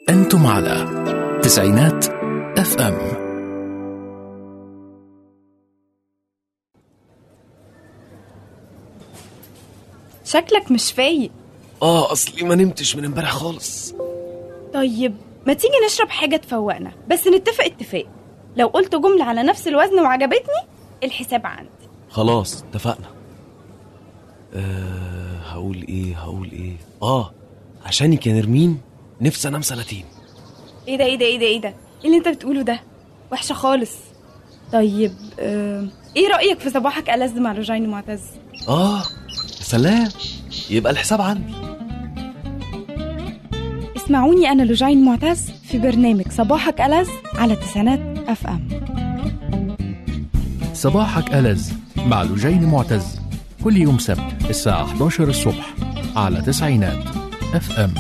أنتم على تسعينات اف ام شكلك مش فايق اه اصلي ما نمتش من امبارح خالص طيب ما تيجي نشرب حاجة تفوقنا بس نتفق اتفاق لو قلت جملة على نفس الوزن وعجبتني الحساب عندي خلاص اتفقنا أه هقول ايه هقول ايه اه عشانك يا نرمين نفسي انام سنتين ايه ده ايه ده ايه ده ايه ده ايه اللي انت بتقوله ده وحشة خالص طيب آه، ايه رأيك في صباحك ألذ مع رجعين معتز اه يا سلام يبقى الحساب عندي اسمعوني أنا لجين معتز في برنامج صباحك ألذ على تسعينات اف ام صباحك ألذ مع لجين معتز كل يوم سبت الساعة 11 الصبح على تسعينات اف ام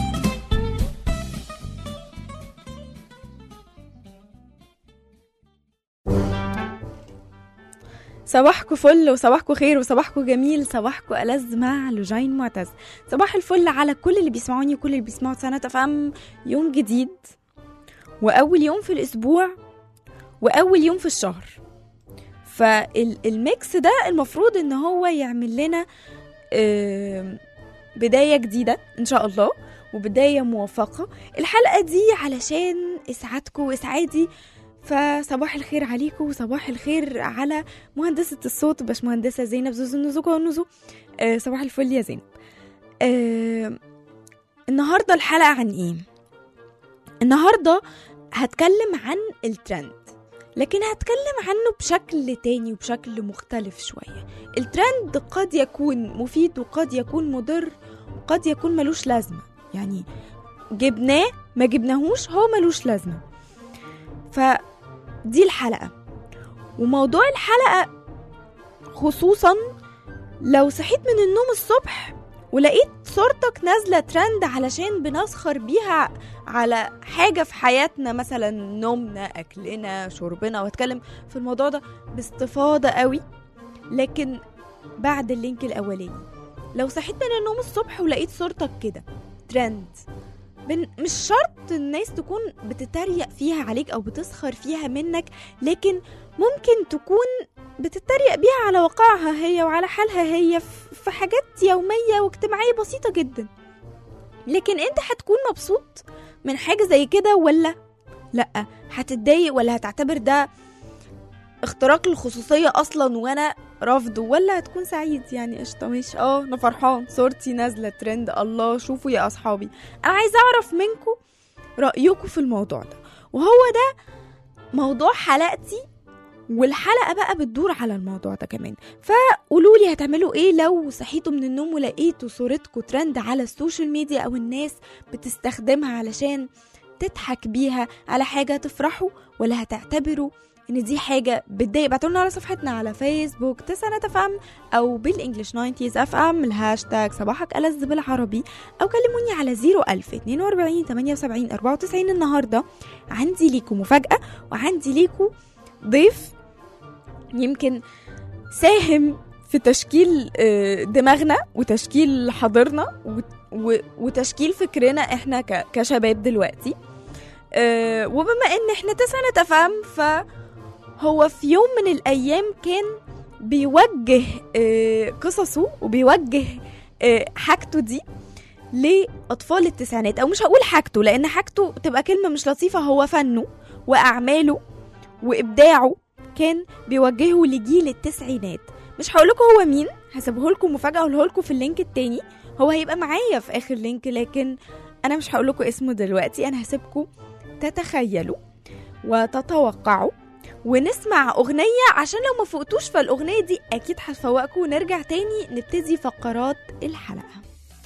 صباحكم فل وصباحكم خير وصباحكم جميل صباحكم ألذ مع لجين معتز صباح الفل على كل اللي بيسمعوني وكل اللي بيسمعوا سنة أفهم يوم جديد وأول يوم في الأسبوع وأول يوم في الشهر فالميكس ده المفروض إن هو يعمل لنا آم، بداية جديدة إن شاء الله وبداية موفقة الحلقة دي علشان إسعادكم وإسعادي فصباح الخير عليكم وصباح الخير على مهندسة الصوت باشمهندسة زينب زوزو النزوكة والنزو آه صباح الفل يا زينب آه النهاردة الحلقة عن ايه؟ النهاردة هتكلم عن الترند لكن هتكلم عنه بشكل تاني وبشكل مختلف شوية الترند قد يكون مفيد وقد يكون مضر وقد يكون ملوش لازمة يعني جبناه ما جبناهوش هو ملوش لازمة فدي الحلقة وموضوع الحلقة خصوصا لو صحيت من النوم الصبح ولقيت صورتك نازلة ترند علشان بنسخر بيها على حاجة في حياتنا مثلا نومنا أكلنا شربنا واتكلم في الموضوع ده باستفاضة قوي لكن بعد اللينك الأولاني لو صحيت من النوم الصبح ولقيت صورتك كده ترند بن... مش شرط الناس تكون بتتريق فيها عليك او بتسخر فيها منك لكن ممكن تكون بتتريق بيها على واقعها هي وعلى حالها هي في- في حاجات يومية واجتماعية بسيطة جدا لكن انت هتكون مبسوط من حاجة زي كده ولا لا هتتضايق ولا هتعتبر ده اختراق للخصوصية اصلا وانا رافضه ولا هتكون سعيد يعني قشطة ماشي اه انا فرحان صورتي نازلة ترند الله شوفوا يا اصحابي انا عايزه اعرف منكم رايكم في الموضوع ده وهو ده موضوع حلقتي والحلقه بقى بتدور على الموضوع ده كمان فقولوا لي هتعملوا ايه لو صحيتوا من النوم ولقيتوا صورتكم ترند على السوشيال ميديا او الناس بتستخدمها علشان تضحك بيها على حاجه تفرحوا ولا هتعتبروا ان دي حاجه بتضايق ابعتوا على صفحتنا على فيسبوك تسعة اف ام او بالانجلش 90 اف ام الهاشتاج صباحك ألذ بالعربي او كلموني على 01000 42 78 94 النهارده عندي ليكم مفاجاه وعندي ليكم ضيف يمكن ساهم في تشكيل آه، دماغنا وتشكيل حاضرنا وت- و- وتشكيل فكرنا احنا ك- كشباب دلوقتي آه، وبما ان احنا تسعة افهم فهو في يوم من الايام كان بيوجه آه، قصصه وبيوجه آه، حاجته دي لأطفال التسعينات أو مش هقول حاجته لأن حاجته تبقى كلمة مش لطيفة هو فنه وأعماله وإبداعه كان بيوجهه لجيل التسعينات مش هقول لكم هو مين هسيبه لكم مفاجأة هقولها لكم في اللينك التاني هو هيبقى معايا في آخر لينك لكن أنا مش هقول لكم اسمه دلوقتي أنا هسيبكم تتخيلوا وتتوقعوا ونسمع أغنية عشان لو ما فوقتوش فالأغنية دي أكيد هتفوقكم ونرجع تاني نبتدي فقرات الحلقة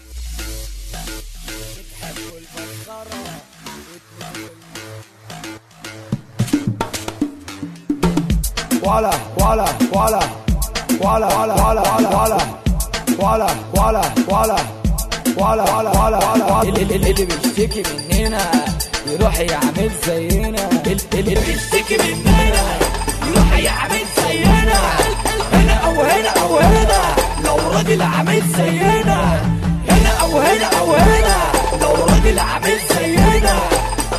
Walla, walla, walla, walla, walla, walla, walla, walla, walla, walla, walla, walla, walla, walla, walla, اللي, اللي, اللي بيشتكي مننا يروح يعمل زينا اللي, اللي بيشتكي مننا يروح يعمل زينا هنا او هنا او هنا لو راجل عامل زينا هنا او هنا او هنا لو راجل عامل زينا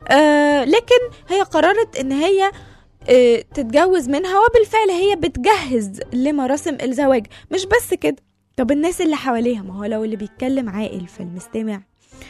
آه لكن هي قررت ان هي آه تتجوز منها وبالفعل هي بتجهز لمراسم الزواج مش بس كده طب الناس اللي حواليها ما هو لو اللي بيتكلم عاقل فالمستمع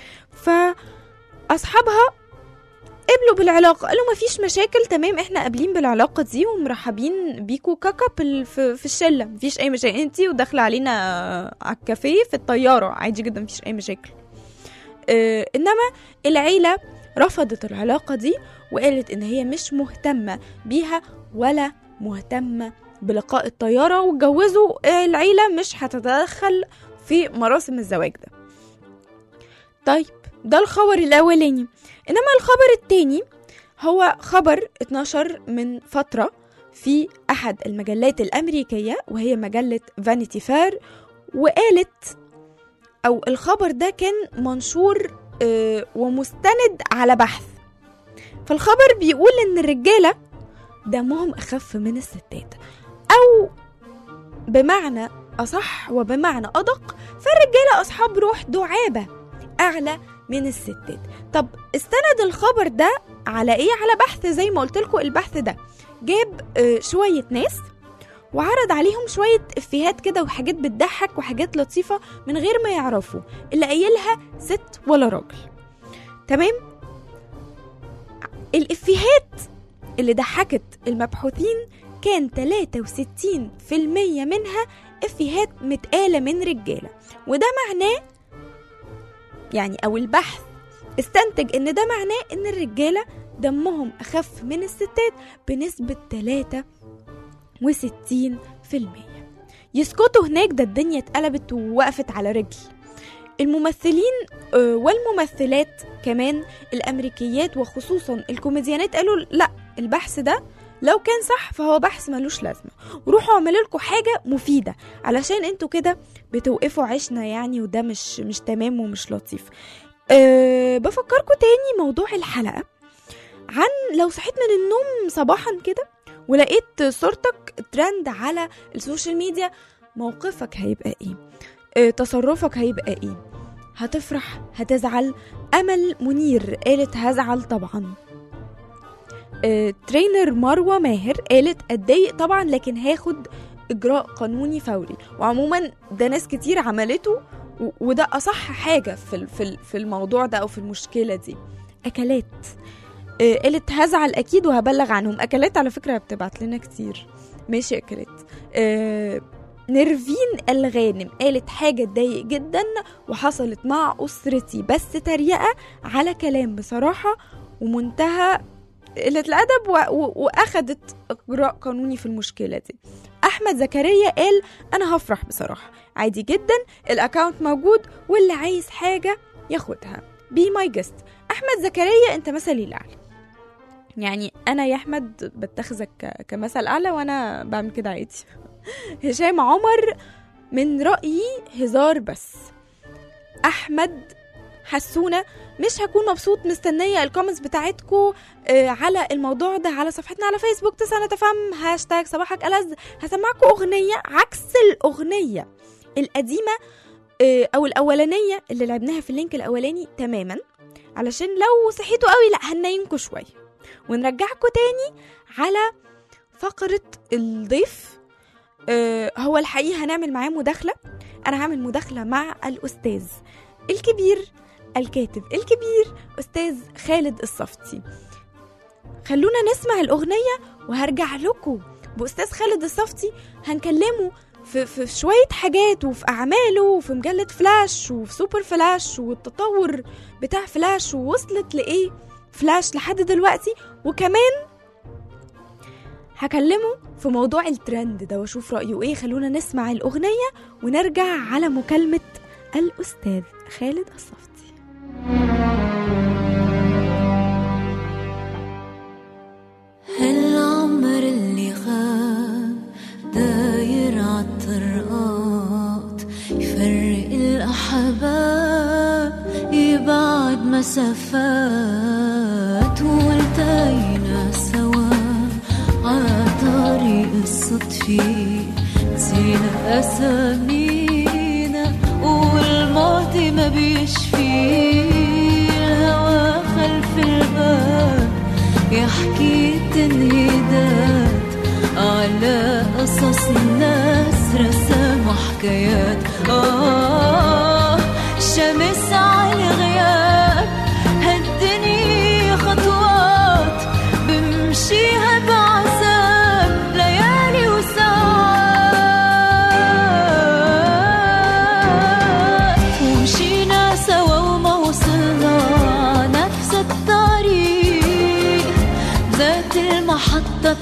فاصحابها قبلوا بالعلاقة قالوا مفيش مشاكل تمام احنا قابلين بالعلاقة دي ومرحبين بيكوا ككابل في, في الشلة مفيش اي مشاكل انتي وداخلة علينا على الكافيه في الطيارة عادي جدا مفيش اي مشاكل اه انما العيلة رفضت العلاقة دي وقالت ان هي مش مهتمة بيها ولا مهتمة بلقاء الطيارة واتجوزوا آه، العيلة مش هتتدخل في مراسم الزواج ده طيب ده الخبر الأولاني إنما الخبر التاني هو خبر اتنشر من فترة في أحد المجلات الأمريكية وهي مجلة فانيتي فير وقالت أو الخبر ده كان منشور آه، ومستند على بحث فالخبر بيقول إن الرجالة دمهم أخف من الستات أو بمعنى أصح وبمعنى أدق فالرجالة أصحاب روح دعابة أعلى من الستات طب استند الخبر ده على إيه؟ على بحث زي ما قلت لكم البحث ده جاب آه، شوية ناس وعرض عليهم شوية إفيهات كده وحاجات بتضحك وحاجات لطيفة من غير ما يعرفوا اللي قايلها ست ولا راجل تمام الإفيهات اللي ضحكت المبحوثين كان 63% منها إفيهات متقالة من رجالة وده معناه يعني أو البحث استنتج إن ده معناه إن الرجالة دمهم أخف من الستات بنسبة 63% يسكتوا هناك ده الدنيا اتقلبت ووقفت على رجل الممثلين آه، والممثلات كمان الامريكيات وخصوصا الكوميديانات قالوا لا البحث ده لو كان صح فهو بحث ملوش لازمه وروحوا اعملوا لكم حاجه مفيده علشان انتوا كده بتوقفوا عيشنا يعني وده مش مش تمام ومش لطيف أه بفكركم تاني موضوع الحلقه عن لو صحيت من النوم صباحا كده ولقيت صورتك ترند على السوشيال ميديا موقفك هيبقى ايه آه، تصرفك هيبقى ايه هتفرح هتزعل امل منير قالت هزعل طبعا آه، ترينر مروه ماهر قالت اتضايق طبعا لكن هاخد اجراء قانوني فوري وعموما ده ناس كتير عملته و- وده اصح حاجه في ال- في ال- في الموضوع ده او في المشكله دي اكلات آه، قالت هزعل اكيد وهبلغ عنهم اكلات على فكره بتبعت لنا كتير ماشي اكلات آه، نرفين الغانم قالت حاجة تضايق جدا وحصلت مع أسرتي بس تريقة على كلام بصراحة ومنتهى قلة الأدب و... و... وأخدت إجراء قانوني في المشكلة دي أحمد زكريا قال أنا هفرح بصراحة عادي جدا الأكاونت موجود واللي عايز حاجة ياخدها بي ماي جست أحمد زكريا أنت مثلي الأعلى يعني أنا يا أحمد بتخذك ك- كمثل أعلى وأنا بعمل كده عادي هشام عمر من رأيي هزار بس أحمد حسونة مش هكون مبسوط مستنية الكومنتس بتاعتكو آه على الموضوع ده على صفحتنا على فيسبوك تسعة تفهم هاشتاج صباحك ألذ هسمعكم أغنية عكس الأغنية القديمة آه أو الأولانية اللي لعبناها في اللينك الأولاني تماما علشان لو صحيتوا قوي لا هننيمكوا شوية ونرجعكوا تاني على فقرة الضيف آه، هو الحقيقة هنعمل معاه مداخلة أنا هعمل مداخلة مع الأستاذ الكبير الكاتب الكبير أستاذ خالد الصفتي خلونا نسمع الأغنية وهرجع لكم بأستاذ خالد الصفتي هنكلمه في, في شوية حاجات وفي أعماله وفي مجلة فلاش وفي سوبر فلاش والتطور بتاع فلاش ووصلت لإيه فلاش لحد دلوقتي وكمان هكلمه في موضوع الترند ده واشوف رأيه ايه خلونا نسمع الأغنية ونرجع على مكالمة الأستاذ خالد الصفتي هالعمر اللي غاب داير عالطرقات يفرق الأحباب يبعد مسافات والتقينا سوا عالطريق الصدفي نسينا أسامينا والماضي ما بيشفي الهوى خلف الباب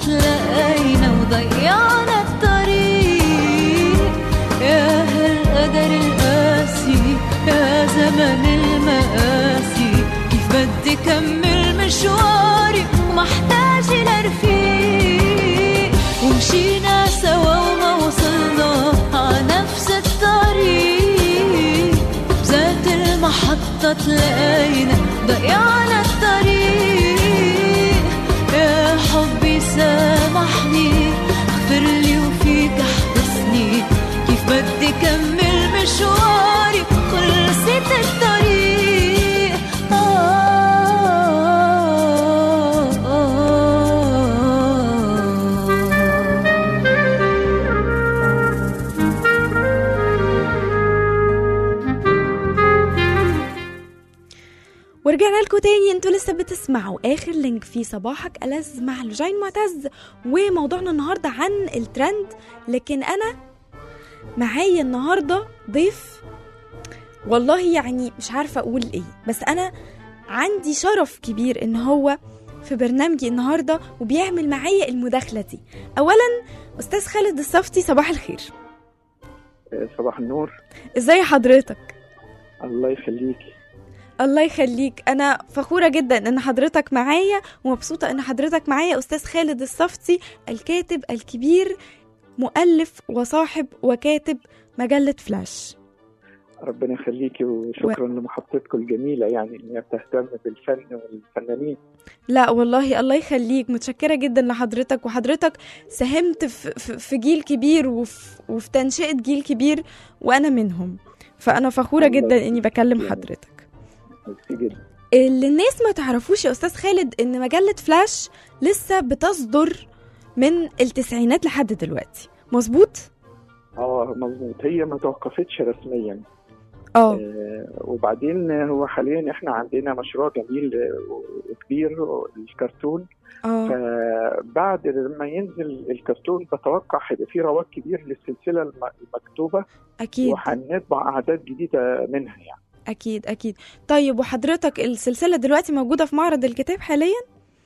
تلاقينا وضيعنا الطريق يا هالقدر القاسي يا زمن المقاسي كيف بدي كمل مشواري ومحتاج لرفيق ومشينا سوا وما وصلنا ع نفس الطريق بذات المحطة تلاقينا ضيعنا الطريق يا حبي سامحني اغفر لي وفيك احبسني كيف بدي كمل مشواري خلصت الطريق آه آه ورجعنا لكم تاني انتوا لسه بتسمعوا اخر لينك في صباحك ألذ مع لوجين معتز وموضوعنا النهارده عن الترند لكن انا معايا النهارده ضيف والله يعني مش عارفه اقول ايه بس انا عندي شرف كبير ان هو في برنامجي النهارده وبيعمل معايا المداخله دي اولا استاذ خالد الصفتي صباح الخير صباح النور ازاي حضرتك الله يخليك الله يخليك انا فخوره جدا ان حضرتك معايا ومبسوطه ان حضرتك معايا استاذ خالد الصفتي الكاتب الكبير مؤلف وصاحب وكاتب مجله فلاش ربنا يخليكي وشكرا لمحطتكم الجميله يعني ان هي بتهتم بالفن والفنانين لا والله الله يخليك متشكره جدا لحضرتك وحضرتك ساهمت في, في, في جيل كبير وفي, وفي تنشئه جيل كبير وانا منهم فانا فخوره الله جدا اني يخليك. بكلم يعني. حضرتك ميرسي جدا اللي الناس ما تعرفوش يا استاذ خالد ان مجله فلاش لسه بتصدر من التسعينات لحد دلوقتي مظبوط اه مظبوط هي ما توقفتش رسميا اه آه وبعدين هو حاليا احنا عندنا مشروع جميل آه، وكبير الكرتون اه فبعد لما ينزل الكرتون بتوقع هيبقى في رواج كبير للسلسله الم- المكتوبه اكيد وهنطبع اعداد جديده منها يعني اكيد اكيد طيب وحضرتك السلسله دلوقتي موجوده في معرض الكتاب حاليا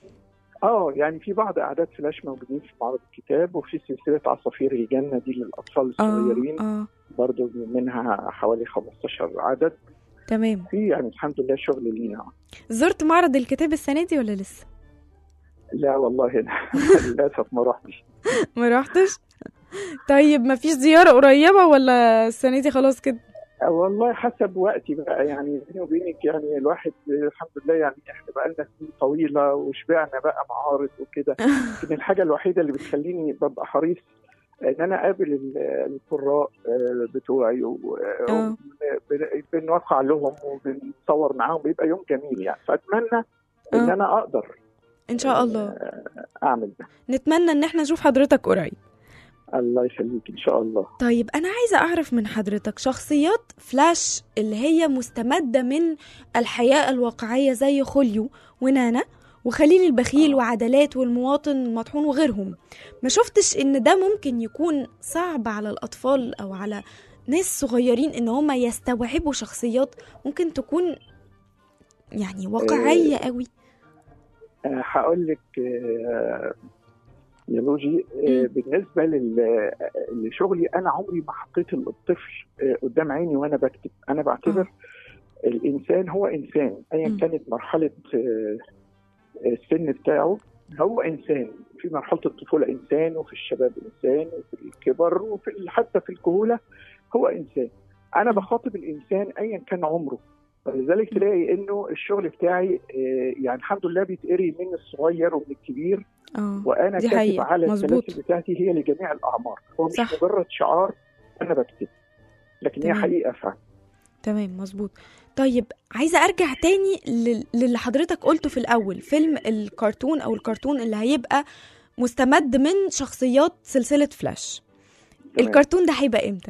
اه يعني في بعض اعداد فلاش موجودين في معرض الكتاب وفي سلسله عصافير الجنه دي للاطفال اه الصغيرين اه برضو منها حوالي 15 عدد تمام في يعني الحمد لله شغل لينا زرت معرض الكتاب السنه دي ولا لسه لا والله للاسف ما رحتش ما روحتش طيب ما فيش زياره قريبه ولا السنه دي خلاص كده والله حسب وقتي بقى يعني بيني وبينك يعني الواحد الحمد لله يعني احنا بقى لنا سنين طويله وشبعنا بقى معارض وكده لكن الحاجه الوحيده اللي بتخليني ببقى حريص ان انا اقابل ال- القراء آه، بتوعي و- اه بن- بنوقع لهم وبنصور معاهم بيبقى يوم جميل يعني فاتمنى ان اه انا اقدر ان شاء الله آه، اعمل ده نتمنى ان احنا نشوف حضرتك قريب الله يخليك ان شاء الله طيب انا عايزه اعرف من حضرتك شخصيات فلاش اللي هي مستمده من الحياه الواقعيه زي خوليو ونانا وخليل البخيل وعدلات والمواطن المطحون وغيرهم ما شفتش ان ده ممكن يكون صعب على الاطفال او على ناس صغيرين ان هم يستوعبوا شخصيات ممكن تكون يعني واقعيه قوي آه، هقول لك آه، يا لوجي آه، مم. بالنسبه لل- لشغلي انا عمري ما حطيت الطفل آه، قدام عيني وانا بكتب انا بعتبر الانسان هو انسان ايا مم. كانت مرحله آه، السن بتاعه هو انسان في مرحله الطفوله انسان وفي الشباب انسان وفي الكبر وفي ال- حتى في الكهوله هو انسان انا بخاطب الانسان ايا كان عمره ولذلك تلاقي انه الشغل بتاعي آه، يعني الحمد لله بيتقري من الصغير ومن الكبير اه وانا دي كاتب حقيقة، على مظبوط. السلاسل بتاعتي هي لجميع الاعمار هو مش صح. مجرد شعار انا بكتب لكن هي تمام. حقيقه فعلا تمام مظبوط طيب عايزه ارجع تاني لل- للي حضرتك قلته في الاول فيلم الكرتون او الكرتون اللي هيبقى مستمد من شخصيات سلسله فلاش تمام. الكرتون ده هيبقى امتى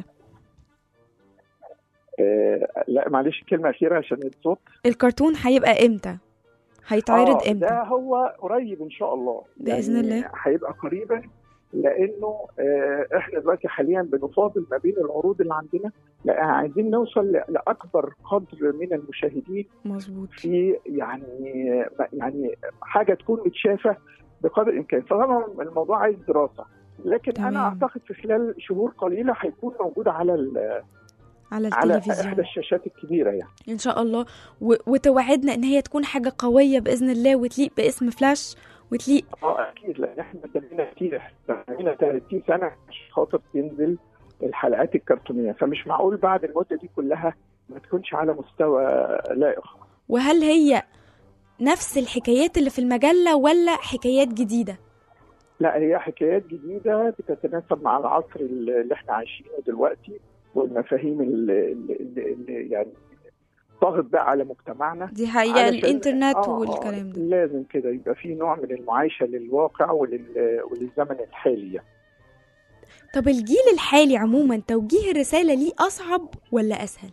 آه لا معلش كلمه اخيره عشان الصوت الكرتون هيبقى امتى هيتعرض آه، امتى ده هو قريب ان شاء الله بإذن الله. هيبقى قريبا لانه آه، احنا دلوقتي حاليا بنفاضل ما بين العروض اللي عندنا لا عايزين نوصل ل- لاكبر قدر من المشاهدين مظبوط في يعني يعني حاجه تكون متشافه بقدر الامكان فطبعا الموضوع عايز دراسه لكن تمام. انا اعتقد في خلال شهور قليله هيكون موجود على ال- على على التلفزيون احدى الشاشات الكبيره يعني ان شاء الله و... وتوعدنا ان هي تكون حاجه قويه باذن الله وتليق باسم فلاش وتليق اه اكيد لان احنا بقينا كتير احنا بقينا 30 سنه عشان خاطر تنزل الحلقات الكرتونيه فمش معقول بعد المده دي كلها ما تكونش على مستوى لائق وهل هي نفس الحكايات اللي في المجله ولا حكايات جديده لا هي حكايات جديده بتتناسب مع العصر اللي احنا عايشينه دلوقتي والمفاهيم اللي, اللي, اللي يعني ضغط بقى على مجتمعنا دي حقيقه علشان- الانترنت آه، آه، والكلام ده لازم كده يبقى في نوع من المعايشه للواقع ولل... وللزمن الحالي يعني. طب الجيل الحالي عموما توجيه الرساله ليه اصعب ولا اسهل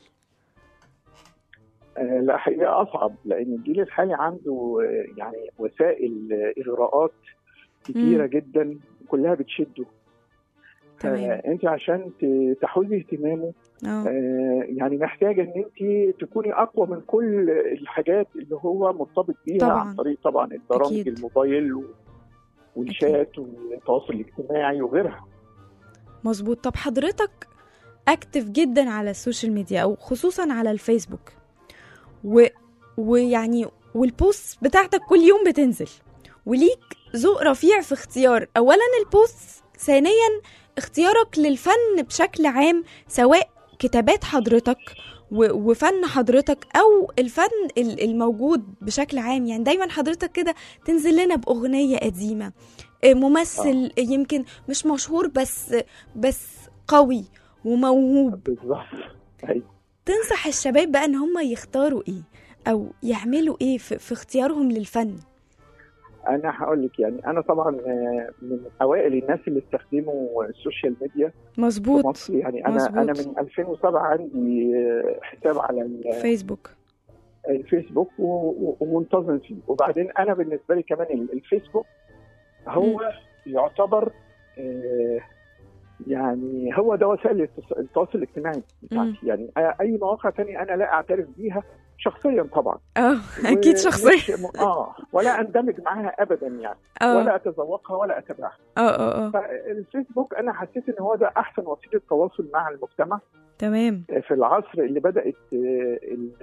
آه، لا حقيقة أصعب لأن الجيل الحالي عنده آه، يعني وسائل آه، إغراءات كتيرة مم. جدا كلها بتشده تمام أنت عشان ت- تحوزي اهتمامه اه آه، يعني محتاجة إن أنت تكوني أقوى من كل الحاجات اللي هو مرتبط بيها طبعاً. عن طريق طبعا البرامج أكيد. الموبايل و- والشات والتواصل الاجتماعي وغيرها مظبوط طب حضرتك اكتف جدا على السوشيال ميديا او خصوصا على الفيسبوك و... ويعني والبوست بتاعتك كل يوم بتنزل وليك ذوق رفيع في اختيار اولا البوست ثانيا اختيارك للفن بشكل عام سواء كتابات حضرتك و- وفن حضرتك او الفن ال- الموجود بشكل عام يعني دايما حضرتك كده تنزل لنا باغنيه قديمه آه، ممثل يمكن مش مشهور بس بس قوي وموهوب بالظبط أيوة. تنصح الشباب بقى ان هم يختاروا ايه او يعملوا ايه في, في اختيارهم للفن انا هقول لك يعني انا طبعا آه، من اوائل الناس اللي استخدموا السوشيال ميديا في مظبوط مصر يعني انا مظبوط. انا من 2007 عندي آه، حساب على ال- فيسبوك الفيسبوك و- و- ومنتظم فيه وبعدين انا بالنسبه لي كمان ال- الفيسبوك هو يعتبر آه، يعني هو ده وسائل التص- التواصل الاجتماعي بتاعتي يعني آه، اي مواقع تانية انا لا اعترف بيها شخصيا طبعا اه اكيد ومش- شخصيا اه ولا اندمج معاها ابدا يعني اه ولا اتذوقها ولا اتابعها اه اه اه فالفيسبوك انا حسيت ان هو ده احسن وسيله تواصل مع المجتمع تمام في العصر اللي بدات آه، ال-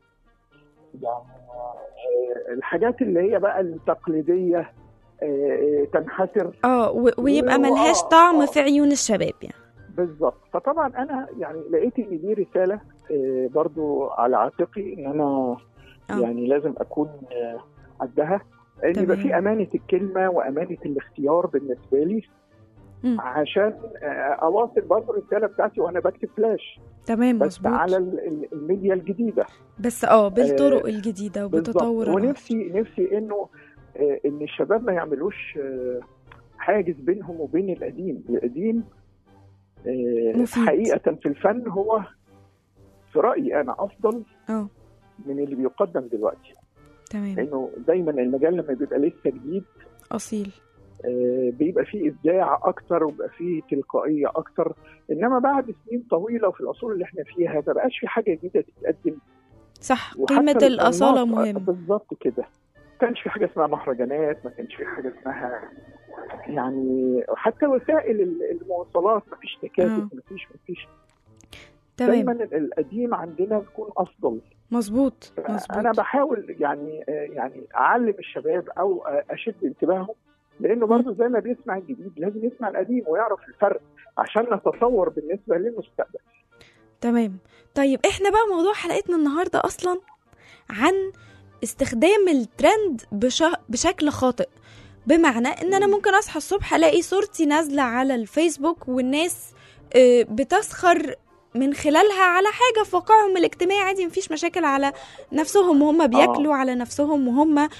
يعني آه، الحاجات اللي هي بقى التقليديه آه، تنحسر اه و- ويبقى و- ملهاش آه، طعم آه. في عيون الشباب يعني بالظبط فطبعا انا يعني لقيت ان دي رساله آه، برضو على عاتقي ان انا آه. يعني لازم اكون آه، قدها ان يبقى تمام. في امانه الكلمه وامانه الاختيار بالنسبه لي مم. عشان آه، اواصل برضه الرساله بتاعتي وانا بكتب فلاش تمام بس مظبوط على ال- ال- الميديا الجديده بس اه بالطرق آه، الجديده بالظبط وبتطور العصر. ونفسي نفسي انه آه، ان الشباب ما يعملوش آه، حاجز بينهم وبين القديم القديم آه، مفيد. حقيقه في الفن هو في رايي انا افضل اه من اللي بيقدم دلوقتي تمام لانه دايما المجال لما بيبقى لسه جديد اصيل آه، بيبقى فيه ابداع اكتر وبيبقى فيه تلقائيه اكتر انما بعد سنين طويله في العصور اللي احنا فيها ما بقاش في حاجه جديده تتقدم صح وحتى قيمه الاصاله الأنماط- مهمه بالظبط كده ما كانش في حاجه اسمها مهرجانات ما كانش في حاجه اسمها يعني حتى وسائل ال- المواصلات ما فيش آه. تكاتك ما فيش ما فيش تمام دايما القديم عندنا بيكون افضل مظبوط انا مظبوط بحاول يعني آه، يعني اعلم الشباب او آه، اشد انتباههم لانه برضه زي ما بيسمع الجديد لازم يسمع القديم ويعرف الفرق عشان نتصور بالنسبه للمستقبل تمام طيب احنا بقى موضوع حلقتنا النهارده اصلا عن استخدام الترند بش... بشكل خاطئ بمعنى ان انا ممكن اصحى الصبح الاقي صورتي نازله على الفيسبوك والناس آه، بتسخر من خلالها على حاجه في واقعهم الاجتماعي عادي مفيش مشاكل على نفسهم وهم بياكلوا على نفسهم وهم آه،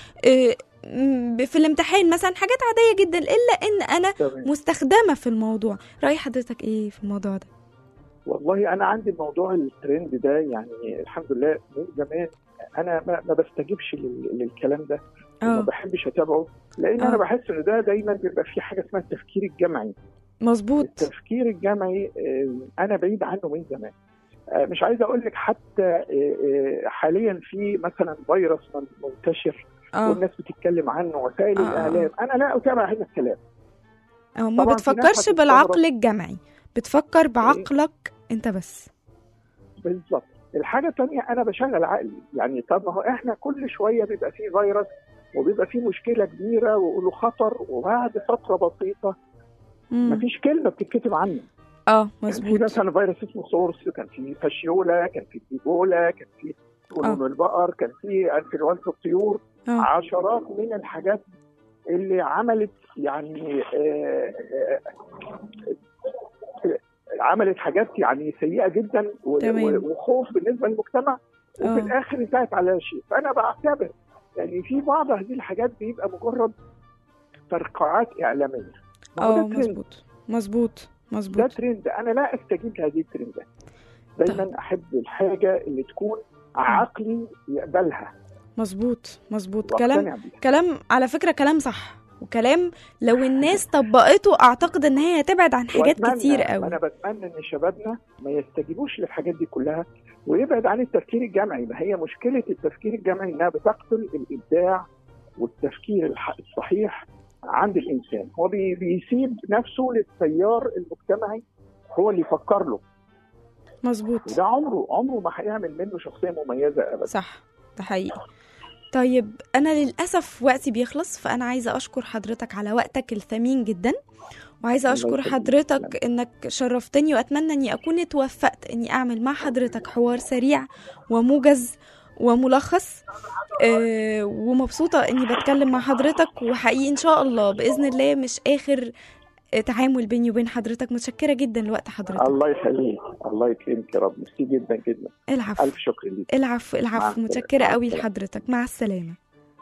م- في الامتحان مثلا حاجات عاديه جدا الا ان انا تمام. مستخدمه في الموضوع راي حضرتك ايه في الموضوع ده والله انا عندي موضوع الترند ده يعني الحمد لله من زمان انا ما, ما بستجيبش لل- للكلام ده وما اه بحبش اتابعه لان آه. انا بحس ان ده دايما بيبقى في حاجه اسمها التفكير الجمعي مظبوط التفكير الجمعي آه، انا بعيد عنه من زمان آه، مش عايز اقول لك حتى آه، آه، حاليا في مثلا فيروس من- منتشر اه والناس بتتكلم عنه وسائل آه. الاعلام انا لا اتابع هذا الكلام أو ما طبعاً في ناس بتفكرش هتستغرب. بالعقل الجمعي بتفكر بعقلك انت بس بالظبط الحاجه الثانيه انا بشغل عقلي يعني طب ما هو احنا كل شويه بيبقى فيه فيروس وبيبقى فيه مشكله كبيره وله خطر وبعد فتره بسيطه مم. مفيش كلمه بتتكتب عنه اه كان في مظبوط مثلا فيروس اسمه سورس كان في فاشيولا كان في ايبولا كان في جنون البقر كان في انفلونزا الطيور اه عشرات من الحاجات اللي عملت يعني آه، آه، آه، عملت حاجات يعني سيئه جدا و- تمام. و- وخوف بالنسبه للمجتمع وفي آه. الاخر انتهت على شيء فانا بعتبر يعني في بعض هذه الحاجات بيبقى مجرد ترقعات اعلاميه ما هو اه ده ترند مظبوط مظبوط ده مظبوط ترند انا لا استجيب لهذه الترندات دايما احب الحاجه اللي تكون عقلي يقبلها مظبوط مظبوط كلام واقتنع بيها كلام على فكرة كلام صح وكلام لو الناس طبقته اعتقد ان هي هتبعد عن حاجات وأتمنى- كتير قوي انا بتمنى ان شبابنا ما يستجيبوش للحاجات دي كلها ويبعد عن التفكير الجمعي ما هي مشكله التفكير الجمعي انها بتقتل الابداع والتفكير الح- الصحيح عند الانسان هو بي- بيسيب نفسه للتيار المجتمعي هو اللي يفكر له مظبوط وده عمره عمره ما هيعمل منه شخصيه مميزه ابدا صح ده حقيقي طيب انا للاسف وقتي بيخلص فانا عايزه اشكر حضرتك على وقتك الثمين جدا وعايزه الله اشكر يخليك. حضرتك انك شرفتني واتمنى اني اكون اتوفقت اني اعمل مع حضرتك حوار سريع وموجز وملخص أه ومبسوطه اني بتكلم مع حضرتك وحقيقي ان شاء الله باذن الله مش اخر آه، تعامل بيني وبين حضرتك متشكره جدا لوقت حضرتك الله يخليك الله يكرمك يا رب ميرسي جدا جدا العفو الف شكر ليك العفو مع العفو السلامة. متشكرة مع قوي السلامة. لحضرتك مع السلامة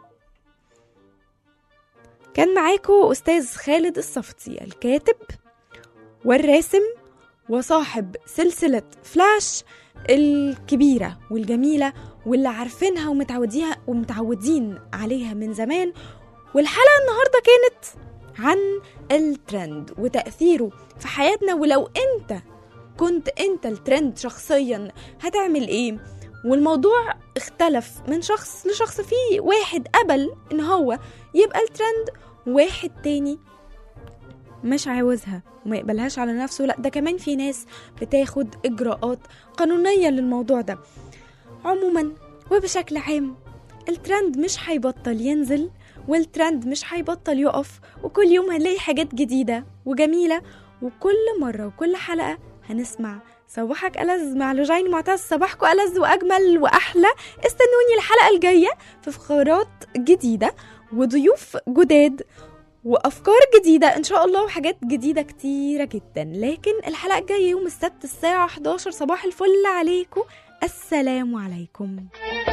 كان معاكو أستاذ خالد الصفتي الكاتب والراسم وصاحب سلسلة فلاش الكبيرة والجميلة واللي عارفينها ومتعوديها ومتعودين عليها من زمان والحلقة النهاردة كانت عن الترند وتأثيره في حياتنا ولو انت كنت انت الترند شخصيا هتعمل ايه والموضوع اختلف من شخص لشخص في واحد قبل ان هو يبقى الترند واحد تاني مش عاوزها وما يقبلهاش على نفسه لا ده كمان في ناس بتاخد اجراءات قانونية للموضوع ده عموما وبشكل عام الترند مش هيبطل ينزل والترند مش هيبطل يقف وكل يوم هنلاقي حاجات جديدة وجميلة وكل مرة وكل حلقة هنسمع صباحك ألذ مع لوجين معتز صباحكم ألذ وأجمل وأحلى استنوني الحلقة الجاية في فقرات جديدة وضيوف جداد وأفكار جديدة إن شاء الله وحاجات جديدة كتيرة جدا لكن الحلقة الجاية يوم السبت الساعة 11 صباح الفل عليكم السلام عليكم